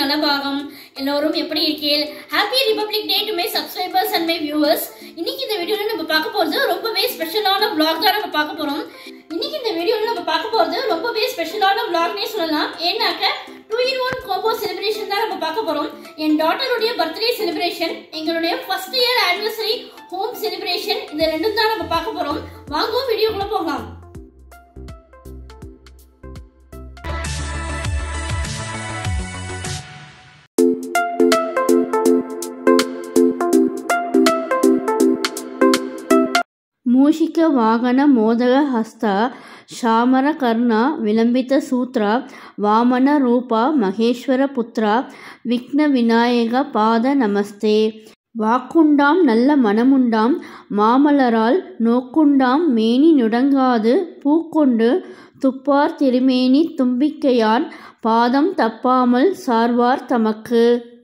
வனபாகம் எல்லோரும் எப்படி இருக்கீங்க happy Republic Day to my subscribers and my viewers இன்னைக்கு இந்த வீடியோல நம்ம பார்க்க போறது ரொம்பவே ஸ்பெஷலான vlog தான் நம்ம பார்க்க போறோம் இன்னைக்கு இந்த வீடியோல நம்ம பார்க்க போறது ரொம்பவே ஸ்பெஷலான vlogனே சொல்லலாம் ஏன்னாக்க டூ இன் ஒன் கோபோ செலிப்ரேஷன் தான் நம்ம பார்க்க போறோம் என் டாட்டருடைய பர்த்டே செலிப்ரேஷன் எங்களுடைய first year anniversary home celebration இந்த ரெண்டும் தான் நம்ம பார்க்க போறோம் வாங்க வீடியோக்குள்ள போகலாம் ಮೂಷಿಕ ವಾಹನ ಮೋದಕ ಹಸ್ತ ಶಾಮರ ಕರ್ಣ ವಿಲಂಬಿತ ಸೂತ್ರ ವಾಮನ ರೂಪ ಮಹೇಶ್ವರ ಪುತ್ರ விக்ன விநாயக பாத நமஸ்தே வாக்குண்டாம் நல்ல மனமுண்டாம் மாமலரால் நோக்குண்டாம் மேனி நுடங்காது பூக்கொண்டு துப்பார் திருமேனி தும்பிக்கையான் பாதம் தப்பாமல் சார்வார் தமக்கு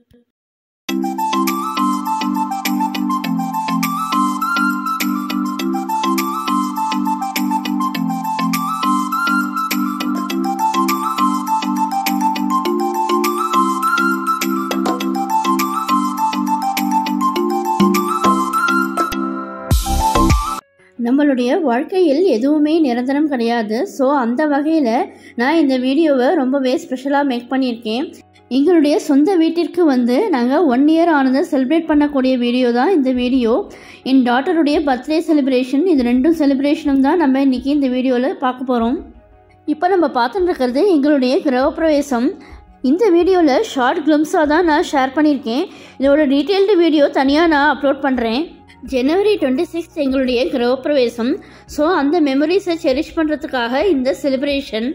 நம்மளுடைய வாழ்க்கையில் எதுவுமே நிரந்தரம் கிடையாது ஸோ அந்த வகையில் நான் இந்த வீடியோவை ரொம்பவே ஸ்பெஷலாக மேக் பண்ணியிருக்கேன் எங்களுடைய சொந்த வீட்டிற்கு வந்து நாங்கள் ஒன் இயர் ஆனதை செலிப்ரேட் பண்ணக்கூடிய வீடியோ தான் இந்த வீடியோ என் டாட்டருடைய பர்த்டே செலிப்ரேஷன் இது ரெண்டும் செலிப்ரேஷனும் தான் நம்ம இன்றைக்கி இந்த வீடியோவில் பார்க்க போகிறோம் இப்போ நம்ம பார்த்துட்டு இருக்கிறது எங்களுடைய கிரகப்பிரவேசம் இந்த வீடியோவில் ஷார்ட் கிளிம்ஸாக தான் நான் ஷேர் பண்ணியிருக்கேன் இதோட டீட்டெயில்டு வீடியோ தனியாக நான் அப்லோட் பண்ணுறேன் ஜனவரி டுவெண்ட்டி சிக்ஸ் எங்களுடைய கிரகப்பிரவேசம் ஸோ அந்த மெமரிஸை செரிஷ் பண்ணுறதுக்காக இந்த செலிப்ரேஷன்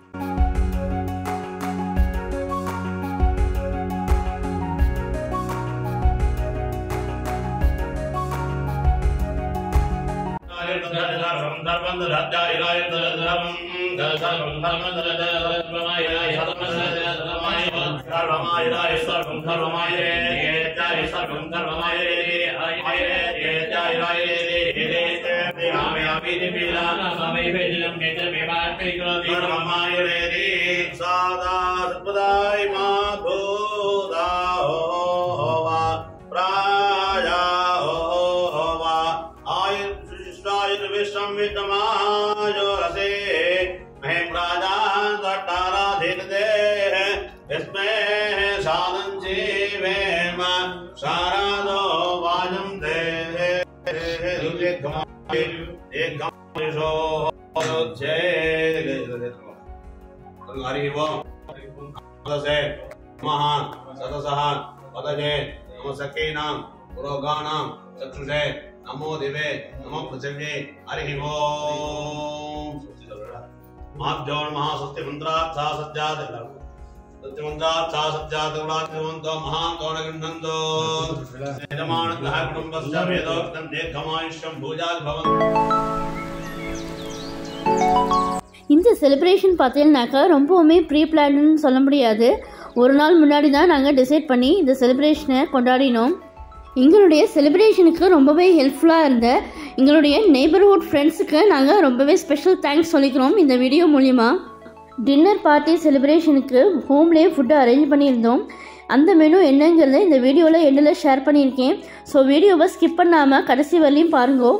சதாய் மாதோதா ஹோவா प्राया होवा आयुर्विष्टायुर् विश्वं विद्यमायो रसे महें राजा दट्टाराधिकते इसमें साधन जीवेम शारदो वाजं दे एक गमाय एक गमायशो जय हरि ओम से महान सदसः पदजे नमो सखीनां पुरोगाणां चक्षुषे नमो दिवे नमो पृथिव्ये हरिः ओम् महाभ्योर् महासत्य मन्त्रार्था सज्जात सत्य मन्त्रार्था सज्जात गुणात्मन्तो महान् गौणगृह्णन्तो यजमानः कुटुम्बस्य वेदोक्तं दीर्घमायुष्यं भूजात् भवन्तु இந்த செலிப்ரேஷன் பார்த்தீங்கன்னாக்கா ரொம்பவுமே ப்ரீ பிளான்னு சொல்ல முடியாது ஒரு நாள் முன்னாடி தான் நாங்கள் டிசைட் பண்ணி இந்த செலிப்ரேஷனை கொண்டாடினோம் எங்களுடைய செலிப்ரேஷனுக்கு ரொம்பவே ஹெல்ப்ஃபுல்லாக இருந்த எங்களுடைய நெய்பர்ஹுட் ஃப்ரெண்ட்ஸுக்கு நாங்கள் ரொம்பவே ஸ்பெஷல் தேங்க்ஸ் சொல்லிக்கிறோம் இந்த வீடியோ மூலிமா டின்னர் பார்ட்டி செலிப்ரேஷனுக்கு ஹோம்லேயே ஃபுட்டு அரேஞ்ச் பண்ணியிருந்தோம் அந்த மெனு என்னங்கிறத இந்த வீடியோவில் எண்டில் ஷேர் பண்ணியிருக்கேன் ஸோ வீடியோவை ஸ்கிப் பண்ணாமல் கடைசி வரலையும் பாருங்கோ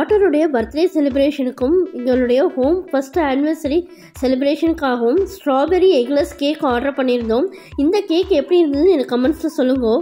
டாட்டருடைய பர்த்டே செலிப்ரேஷனுக்கும் எங்களுடைய ஹோம் ஃபஸ்ட் ஆனிவர்சரி செலிப்ரேஷனுக்காகவும் ஸ்ட்ராபெரி எக்லெஸ் கேக் ஆர்டர் பண்ணியிருந்தோம் இந்த கேக் எப்படி இருந்ததுன்னு எனக்கு கமெண்ட்ஸில் சொல்லுங்க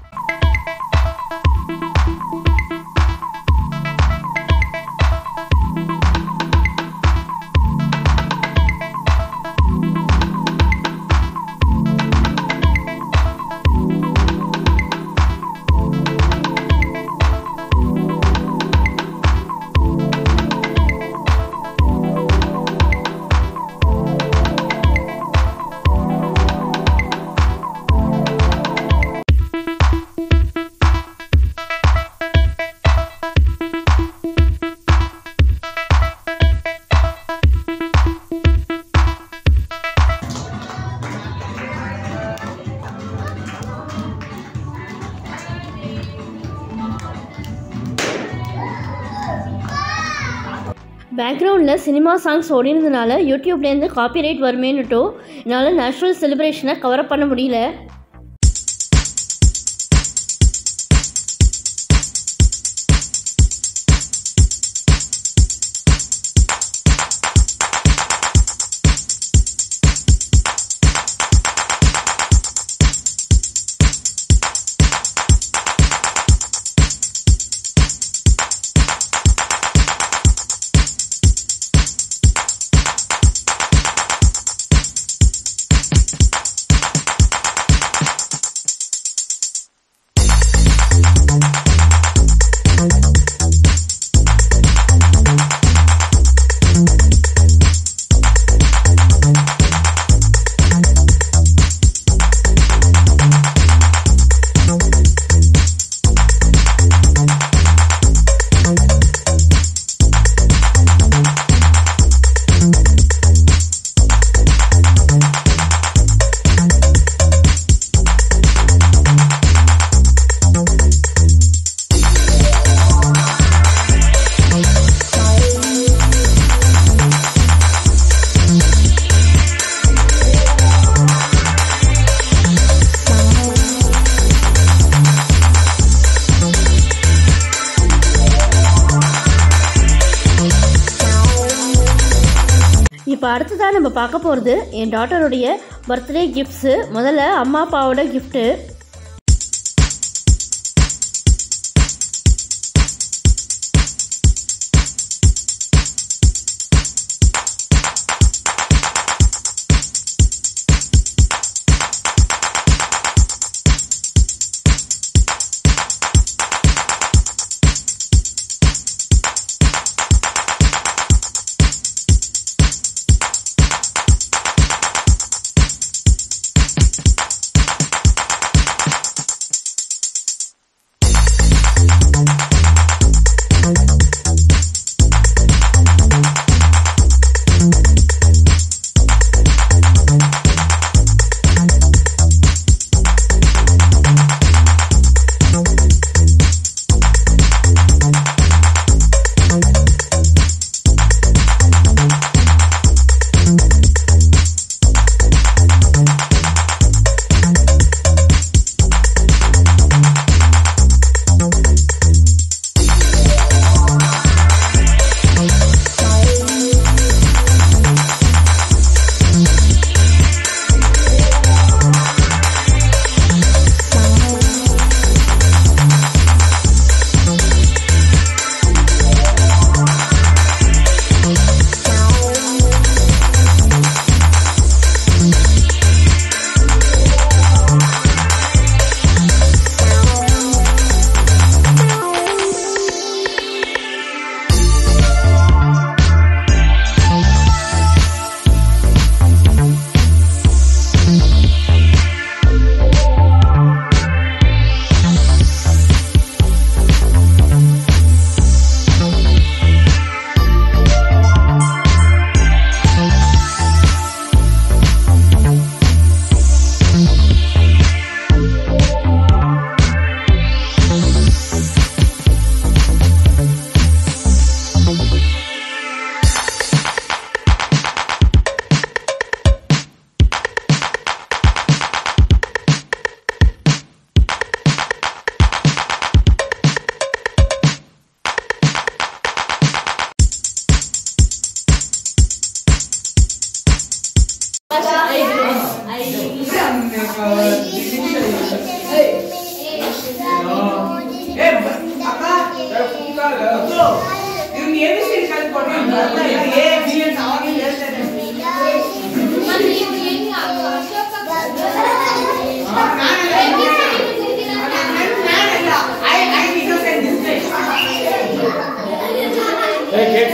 பேக்ரவுண்டில் சினிமா சாங்ஸ் ஓடினதுனால யூடியூப்லேருந்து காப்பிரைட் வருமேன்னுட்டோ என்னால் நேச்சுரல் செலிப்ரேஷனை கவர் பண்ண முடியல இப்போ அடுத்ததாக நம்ம பார்க்க போகிறது என் டாட்டருடைய பர்த்டே கிஃப்ட்ஸு முதல்ல அம்மா அப்பாவோட கிஃப்ட்டு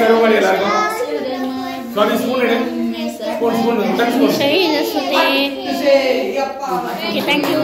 சர்வ் பண்ணி எல்லாருக்கும் சாரி ஸ்பூன் எடு ஸ்பூன் ஸ்பூன் முட்டன் ஸ்பூன் சரி இதை சுத்தே ஓகே தேங்க்யூ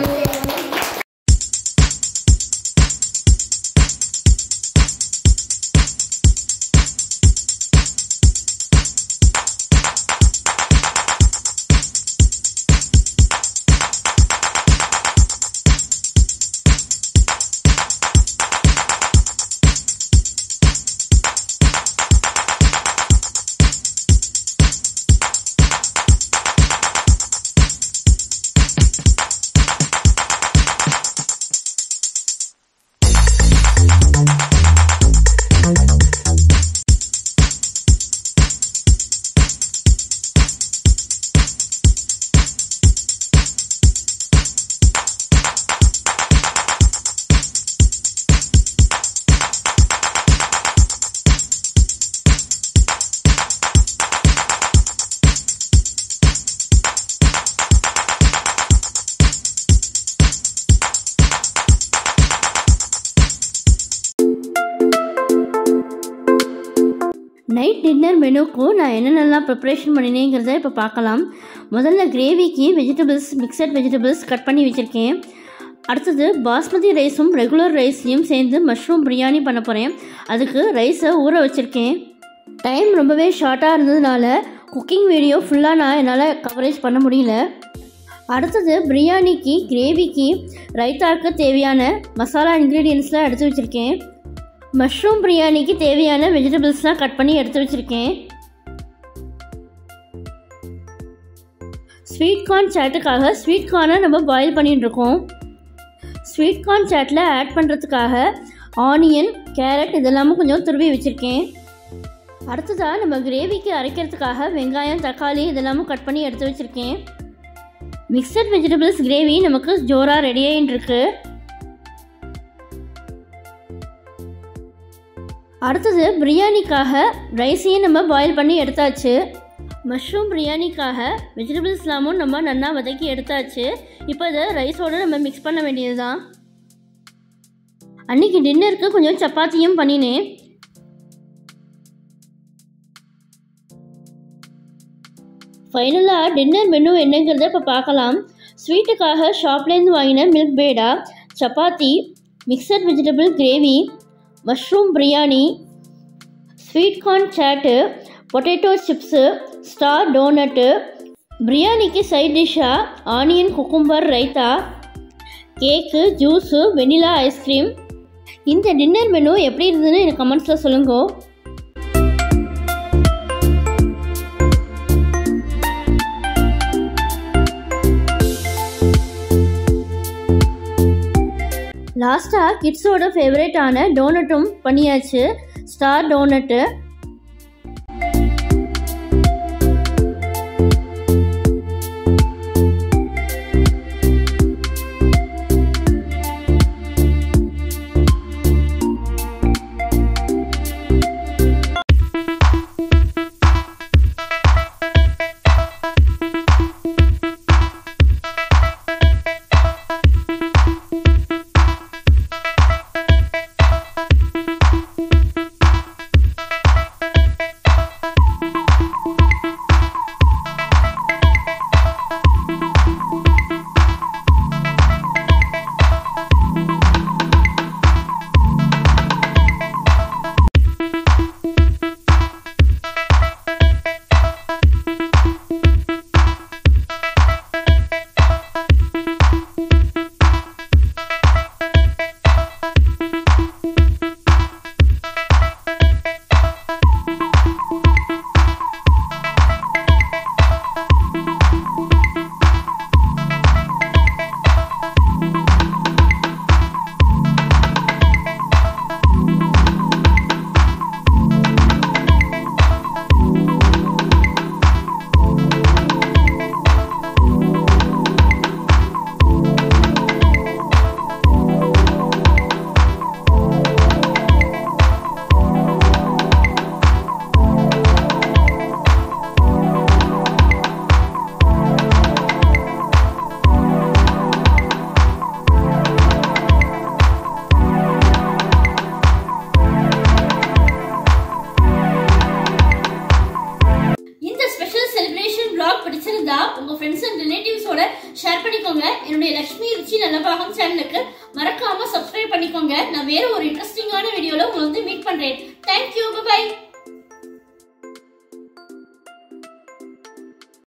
நைட் டின்னர் மெனுக்கும் நான் என்னென்னலாம் ப்ரிப்ரேஷன் பண்ணினேங்கிறத இப்போ பார்க்கலாம் முதல்ல கிரேவிக்கு வெஜிடபிள்ஸ் மிக்சட் வெஜிடபிள்ஸ் கட் பண்ணி வச்சுருக்கேன் அடுத்தது பாஸ்மதி ரைஸும் ரெகுலர் ரைஸையும் சேர்ந்து மஷ்ரூம் பிரியாணி பண்ண போகிறேன் அதுக்கு ரைஸை ஊற வச்சுருக்கேன் டைம் ரொம்பவே ஷார்ட்டாக இருந்ததுனால குக்கிங் வீடியோ ஃபுல்லாக நான் என்னால் கவரேஜ் பண்ண முடியல அடுத்தது பிரியாணிக்கு கிரேவிக்கு ரைத்தாக்கு தேவையான மசாலா இன்க்ரீடியன்ஸ்லாம் எடுத்து வச்சுருக்கேன் மஷ்ரூம் பிரியாணிக்கு தேவையான வெஜிடபிள்ஸ்லாம் கட் பண்ணி எடுத்து வச்சுருக்கேன் ஸ்வீட் கார்ன் சாட்டுக்காக ஸ்வீட் கார்னை நம்ம பாயில் பண்ணிட்டு இருக்கோம் ஸ்வீட் கார்ன் சாட்டில் ஆட் பண்ணுறதுக்காக ஆனியன் கேரட் இதெல்லாமும் கொஞ்சம் துருவி வச்சுருக்கேன் அடுத்ததாக நம்ம கிரேவிக்கு அரைக்கிறதுக்காக வெங்காயம் தக்காளி இதெல்லாமும் கட் பண்ணி எடுத்து வச்சுருக்கேன் மிக்சட் வெஜிடபிள்ஸ் கிரேவி நமக்கு ஜோராக ரெடி ஆகிட்டு இருக்கு அடுத்தது பிரியாணிக்காக ரைஸையும் நம்ம பாயில் பண்ணி எடுத்தாச்சு மஷ்ரூம் பிரியாணிக்காக வெஜிடபிள்ஸ்லாமும் நம்ம நல்லா வதக்கி எடுத்தாச்சு இப்போ இதை ரைஸோடு நம்ம மிக்ஸ் பண்ண வேண்டியது தான் அன்னைக்கு டின்னருக்கு கொஞ்சம் சப்பாத்தியும் பண்ணினேன் ஃபைனலாக டின்னர் மெனு என்னங்கிறத இப்போ பார்க்கலாம் ஸ்வீட்டுக்காக ஷாப்லேருந்து வாங்கின milk peda chapati mixed vegetable gravy mushroom biryani sweet corn chaat potato chips star donut பிரியாணிக்கு சைட் டிஷ்ஷாக onion cucumber raita cake juice vanilla ice cream இந்த டின்னர் மெனு எப்படி இருந்ததுன்னு எனக்கு கமெண்ட்ஸில் சொல்லுங்க லாஸ்ட்டாக கிட்ஸோட ஃபேவரேட்டான டோனட்டும் பண்ணியாச்சு ஸ்டார் டோனட்டு சேனலுக்கு மறக்காம சப்ஸ்கிரைப் பண்ணிக்கோங்க நான் வேற ஒரு இன்ட்ரெஸ்டிங்கான வீடியோல உங்களை வந்து மீட் பண்றேன் தேங்க்யூ பை